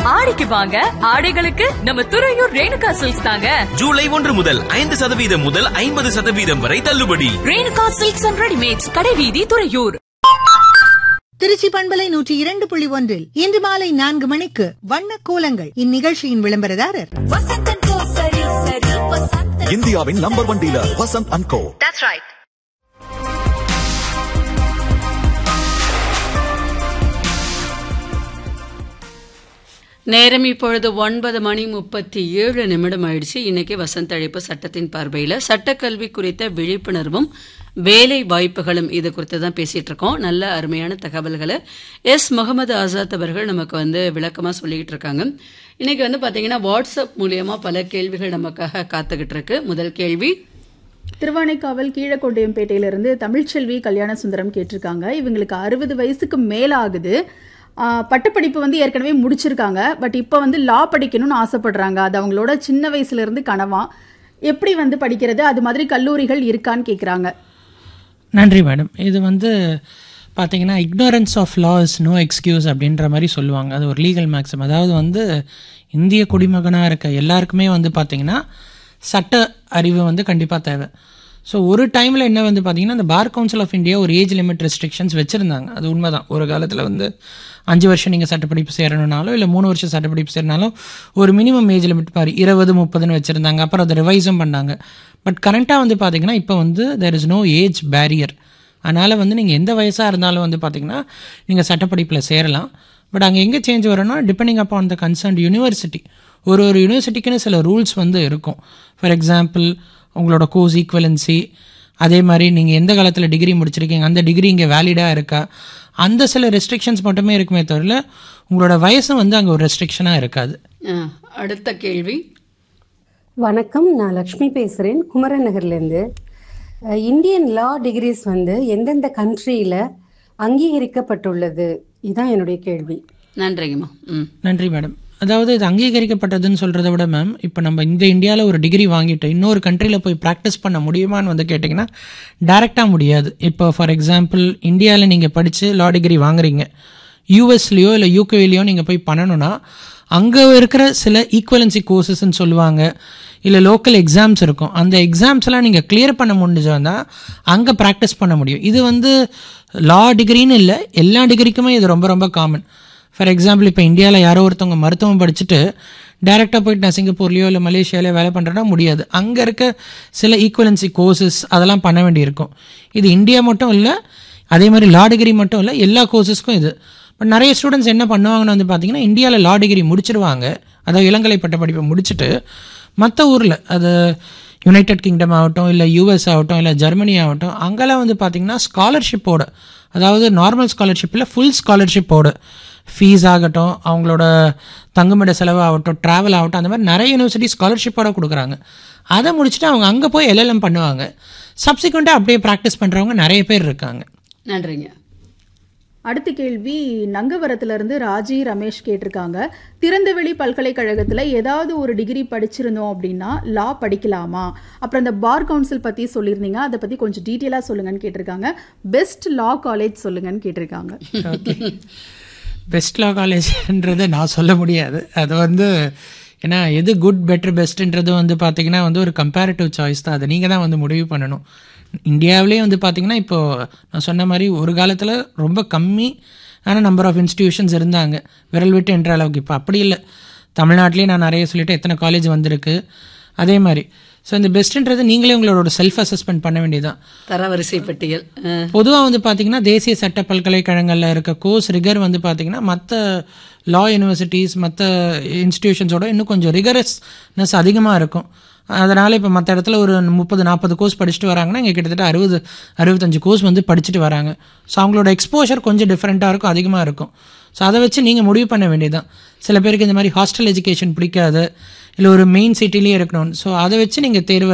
ஆடிக்கு வாங்க ஆடைகளுக்கு நம்ம துறையூர் ரேணுகா சில்க்ஸ் தாங்க ஜூலை ஒன்று முதல் ஐந்து சதவீதம் முதல் ஐம்பது சதவீதம் வரை தள்ளுபடி ரேணுகா சில்க்ஸ் அண்ட் ரெடிமேட்ஸ் கடைவீதி துறையூர் திருச்சி பண்பலை நூற்றி இரண்டு புள்ளி ஒன்றில் இன்று மாலை நான்கு மணிக்கு வண்ண கோலங்கள் இந்நிகழ்ச்சியின் விளம்பரதாரர் இந்தியாவின் number one dealer Vasanth and co நேரம் இப்பொழுது ஒன்பது மணி முப்பத்தி ஏழு நிமிடம் ஆயிடுச்சு இன்னைக்கு வசந்த அழைப்பு சட்டத்தின் பார்வையில் சட்டக்கல்வி குறித்த விழிப்புணர்வும் வேலை வாய்ப்புகளும் இது குறித்து தான் பேசிட்டு இருக்கோம் நல்ல அருமையான தகவல்களை எஸ் முகமது ஆசாத் அவர்கள் நமக்கு வந்து விளக்கமாக சொல்லிக்கிட்டு இருக்காங்க இன்னைக்கு வந்து பார்த்தீங்கன்னா வாட்ஸ்அப் மூலியமா பல கேள்விகள் நமக்காக காத்துக்கிட்டு இருக்கு முதல் கேள்வி திருவானைக்காவல் கீழக்கொண்டையம்பேட்டையிலிருந்து தமிழ்ச்செல்வி கல்யாண சுந்தரம் கேட்டிருக்காங்க இவங்களுக்கு அறுபது வயசுக்கு மேல ஆகுது ஆ, பட்டப்படிப்பு வந்து ஏற்கனவே முடிச்சிருக்காங்க பட் இப்போ வந்து லா படிக்கணும்னு ஆசைப்படுறாங்க அது அவங்களோட சின்ன வயசுல இருந்து கனவா எப்படி வந்து படிக்கிறது அது மாதிரி கல்லூரிகள் இருக்கான்னு கேட்குறாங்க நன்றி மேடம் இது வந்து பார்த்தீங்கன்னா ignorance of law no excuse அப்படின்ற மாதிரி சொல்லுவாங்க அது ஒரு லீகல் மேக்ஸிம் அதாவது வந்து இந்திய குடிமகனாக இருக்க எல்லாருக்குமே வந்து பார்த்தீங்கன்னா சட்ட அறிவு வந்து கண்டிப்பாக தேவை ஸோ ஒரு டைமில் என்ன வந்து பார்த்தீங்கன்னா இந்த பார் கவுன்சில் ஆஃப் இந்தியா ஒரு ஏஜ் லிமிட் ரெஸ்ட்ரிக்ஷன்ஸ் வச்சுருந்தாங்க அது உண்மைதான் ஒரு காலத்தில் வந்து அஞ்சு வருஷம் நீங்கள் சட்டப்படிப்பு சேரணுனாலும் இல்லை மூணு வருஷம் சட்டப்படிப்பு சேரனாலும் ஒரு மினிமம் ஏஜ் லிமிட் மாதிரி இருபது முப்பதுன்னு வச்சுருந்தாங்க அப்புறம் அதை ரிவைஸும் பண்ணாங்க பட் கரண்ட்டாக வந்து பார்த்தீங்கன்னா இப்போ வந்து there is no age barrier அதனால் வந்து நீங்கள் எந்த வயசாக இருந்தாலும் வந்து பார்த்தீங்கன்னா நீங்கள் சட்டப்படிப்பில் சேரலாம் பட் அங்கே எங்கே சேஞ்ச் வரும்னா depending upon the concerned university ஒரு ஒரு யூனிவர்சிட்டிக்குன்னு சில ரூல்ஸ் வந்து இருக்கும் ஃபார் எக்ஸாம்பிள் உங்களோட கோர்ஸ் ஈக்குவலன்சி அதே மாதிரி நீங்கள் எந்த காலத்தில் டிகிரி முடிச்சிருக்கீங்க அந்த டிகிரி இங்கே வேலிடாக இருக்கா அந்த சில ரெஸ்ட்ரிக்ஷன்ஸ் மட்டுமே இருக்குமே தவிர உங்களோட வயசும் வந்து அங்கே ஒரு ரெஸ்ட்ரிக்ஷனாக இருக்காது ஆ, அடுத்த கேள்வி வணக்கம் நான் லக்ஷ்மி பேசுகிறேன் குமரன் நகர்லேருந்து அஹ், இந்தியன் லா டிகிரிஸ் வந்து எந்தெந்த கண்ட்ரியில் அங்கீகரிக்கப்பட்டுள்ளது இதுதான் என்னுடைய கேள்வி நன்றிங்கம்மா ம் நன்றி மேடம் அதாவது இது அங்கீகரிக்கப்பட்டதுன்னு சொல்கிறத விட மேம் இப்போ நம்ம இந்த இந்தியாவில் ஒரு டிகிரி வாங்கிட்டு இன்னொரு கண்ட்ரியில் போய் ப்ராக்டிஸ் பண்ண முடியுமான்னு வந்து கேட்டிங்கன்னா டைரெக்டாக முடியாது இப்போ ஃபார் எக்ஸாம்பிள் இந்தியாவில் நீங்கள் படித்து லா டிகிரி வாங்குறீங்க யூஎஸ்லேயோ இல்லை யூகேலையோ நீங்கள் போய் பண்ணணும்னா அங்கே இருக்கிற சில ஈக்குவலன்சி கோர்சஸ்ன்னு சொல்லுவாங்க இல்லை லோக்கல் எக்ஸாம்ஸ் இருக்கும் அந்த எக்ஸாம்ஸ்லாம் நீங்கள் கிளியர் பண்ண முடிஞ்சால் அங்கே ப்ராக்டிஸ் பண்ண முடியும் இது வந்து லா டிகிரின்னு இல்லை எல்லா டிகிரிக்குமே இது ரொம்ப ரொம்ப காமன் ஃபார் எக்ஸாம்பிள் இப்போ இந்தியாவில் யாரோ ஒருத்தவங்க மருத்துவம் படிச்சுட்டு டேரெக்டாக போயிட்டு நான் சிங்கப்பூர்லேயோ இல்லை மலேசியாவிலையோ வேலை பண்ணுறேன்னா முடியாது அங்கே இருக்க சில ஈக்குவலன்சி கோர்சஸ் அதெல்லாம் பண்ண வேண்டியிருக்கும் இது இந்தியா மட்டும் இல்லை அதே மாதிரி லா டிகிரி மட்டும் இல்லை எல்லா கோர்சஸ்க்கும் இது பட் நிறைய ஸ்டூடெண்ட்ஸ் என்ன பண்ணுவாங்கன்னு வந்து பார்த்தீங்கன்னா இந்தியாவில் லா டிகிரி முடிச்சிருவாங்க அதாவது இளங்கலை பட்ட படிப்பை முடிச்சுட்டு மற்ற ஊரில் அது யுனைடெட் கிங்டம் ஆகட்டும் இல்லை யூஎஸ் ஆகட்டும் இல்லை ஜெர்மனி ஆகட்டும் அங்கெல்லாம் வந்து பார்த்தீங்கன்னா ஸ்காலர்ஷிப்போட அதாவது நார்மல் ஸ்காலர்ஷிப்பில் ஃபுல் ஸ்காலர்ஷிப்போட ஃபீஸ் ஆகட்டும் அவங்களோட தங்குமிட செலவு ஆகட்டும் ட்ராவல் ஆகட்டும் அந்த மாதிரி நிறைய யூனிவர்சிட்டி ஸ்காலர்ஷிப்போட கொடுக்குறாங்க அதை முடிச்சுட்டு அவங்க அங்கே போய் எல்எல்எம் பண்ணுவாங்க சப்சிக்வெண்ட்டாக அப்படியே ப்ராக்டிஸ் பண்ணுறவங்க நிறைய பேர் இருக்காங்க நன்றிங்க அடுத்த கேள்வி நங்கவரத்துல இருந்து ராஜி ரமேஷ் கேட்டிருக்காங்க திறந்தவெளி பல்கலைக்கழகத்துல ஏதாவது ஒரு டிகிரி படிச்சிருந்தோம் அப்படின்னா லா படிக்கலாமா அப்புறம் இந்த பார் கவுன்சில் பத்தி சொல்லியிருந்தீங்க அதை பத்தி கொஞ்சம் டீட்டெயிலா சொல்லுங்கன்னு கேட்டிருக்காங்க பெஸ்ட் லா காலேஜ் சொல்லுங்கன்னு கேட்டிருக்காங்க பெஸ்ட் லா காலேஜ்ன்றது நான் சொல்ல முடியாது அது வந்து ஏன்னா எது குட் பெட்டர் பெஸ்ட்ன்றது வந்து பார்த்தீங்கன்னா வந்து ஒரு கம்பேரிட்டிவ் சாய்ஸ் தான் அதை நீங்கள் தான் வந்து முடிவு பண்ணணும் இந்தியாவிலே வந்து பார்த்தீங்கன்னா இப்போது நான் சொன்ன மாதிரி ஒரு காலத்தில் ரொம்ப கம்மி ஆன நம்பர் ஆஃப் இன்ஸ்டிடியூஷன்ஸ் இருந்தாங்க விரல் விட்டு என்ற அளவுக்கு இப்போ அப்படி இல்லை தமிழ்நாட்டிலே நான் நிறைய சொல்லிட்டு எத்தனை காலேஜ் வந்திருக்கு அதே மாதிரி ஸோ இந்த பெஸ்ட்ன்றது நீங்களே உங்களோட செல்ஃப் அசஸ்மெண்ட் பண்ண வேண்டியதுதான் தரவரிசை பட்டியல் ஆ, பொதுவாக வந்து பார்த்தீங்கன்னா தேசிய சட்ட பல்கலைக்கழகங்களில் இருக்க கோர்ஸ் ரிகர் வந்து பார்த்தீங்கன்னா மற்ற லா யூனிவர்சிட்டிஸ் மற்ற இன்ஸ்டிடியூஷன்ஸோட இன்னும் கொஞ்சம் ரிகரஸ்னஸ் அதிகமாக இருக்கும் அதனால் இப்போ மற்ற இடத்துல ஒரு முப்பது நாற்பது கோர்ஸ் படிச்சுட்டு வராங்கன்னா இங்கே கிட்டத்தட்ட அறுபது அறுபத்தஞ்சு கோர்ஸ் வந்து படிச்சுட்டு வராங்க ஸோ அவங்களோட எக்ஸ்போஷர் கொஞ்சம் டிஃப்ரெண்ட்டாக இருக்கும் அதிகமாக இருக்கும் ஸோ அதை வச்சு நீங்கள் முடிவு பண்ண வேண்டியதுதான் சில பேருக்கு இந்த மாதிரி ஹாஸ்டல் எஜுகேஷன் பிடிக்காது இல்லை ஒரு மெயின் சிட்டிலேயே இருக்கணும் ஸோ அதை வச்சு நீங்கள் தேர்வு